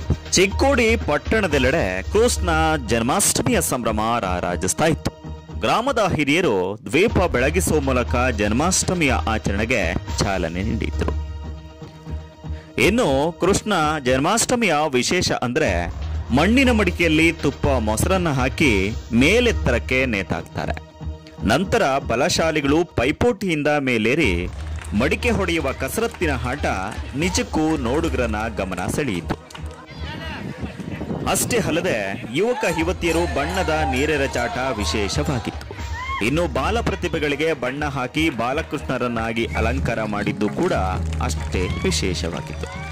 ಚಿಕ್ಕೋಡಿ ಪಟ್ಟಣದೆಲ್ಲೆಡೆ ಕೃಷ್ಣ ಜನ್ಮಾಷ್ಟಮಿಯ ಸಂಭ್ರಮ ರಾರಾಜಿಸ್ತಾ ಇತ್ತು ಗ್ರಾಮದ ಹಿರಿಯರು ದ್ವೀಪ ಬೆಳಗಿಸುವ ಮೂಲಕ ಜನ್ಮಾಷ್ಟಮಿಯ ಆಚರಣೆಗೆ ಚಾಲನೆ ನೀಡಿದ್ರು ಇನ್ನು ಕೃಷ್ಣ ಜನ್ಮಾಷ್ಟಮಿಯ ವಿಶೇಷ ಅಂದ್ರೆ ಮಣ್ಣಿನ ಮಡಿಕೆಯಲ್ಲಿ ತುಪ್ಪ ಮೊಸರನ್ನ ಹಾಕಿ ಮೇಲೆತ್ತರಕ್ಕೆ ನೇತಾಕ್ತಾರೆ ನಂತರ ಬಲಶಾಲಿಗಳು ಪೈಪೋಟಿಯಿಂದ ಮೇಲೇರಿ ಮಡಿಕೆ ಹೊಡೆಯುವ ಕಸರತ್ತಿನ ಆಟ ನಿಜಕ್ಕೂ ನೋಡುಗರನ ಗಮನ ಸೆಳೆಯಿತು ಅಷ್ಟೇ ಅಲ್ಲದೆ ಯುವಕ ಯುವತಿಯರು ಬಣ್ಣದ ನೀರೆರಚಾಟ ವಿಶೇಷವಾಗಿತ್ತು ಇನ್ನು ಬಾಲ ಪ್ರತಿಭೆಗಳಿಗೆ ಬಣ್ಣ ಹಾಕಿ ಬಾಲಕೃಷ್ಣರನ್ನಾಗಿ ಅಲಂಕಾರ ಮಾಡಿದ್ದು ಕೂಡ ಅಷ್ಟೇ ವಿಶೇಷವಾಗಿತ್ತು